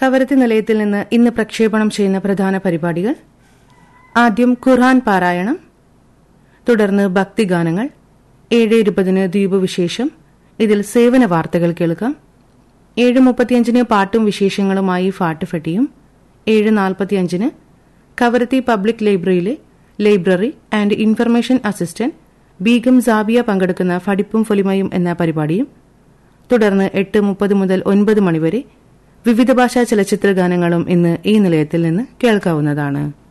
കവരത്തി നിലയത്തിൽ നിന്ന് ഇന്ന് പ്രക്ഷേപണം ചെയ്യുന്ന പ്രധാന പരിപാടികൾ ആദ്യം ഖുർആൻ പാരായണം തുടർന്ന് ഭക്തിഗാനങ്ങൾ ഏഴ് ഇരുപതിന് ദ്വീപ് വിശേഷം ഇതിൽ സേവന വാർത്തകൾ കേൾക്കാം ഏഴ് മുപ്പത്തിയഞ്ചിന് പാട്ടും വിശേഷങ്ങളുമായി ഫാട്ട് ഫെട്ടിയും ഏഴ് നാൽപ്പത്തിയഞ്ചിന് കവരത്തി പബ്ലിക് ലൈബ്രറിയിലെ library and information assistant Beegum Sabiya പങ്കെടുക്കുന്ന ഫടിപ്പും ഫൊലിമയും എന്ന പരിപാടിയും തുടർന്ന് എട്ട് മുപ്പത് മുതൽ ഒൻപത് മണിവരെ വിവിധ ഭാഷാ ചലച്ചിത്ര ഗാനങ്ങളും ഇന്ന് ഈ നിലയത്തിൽ നിന്ന് കേൾക്കാവുന്നതാണ്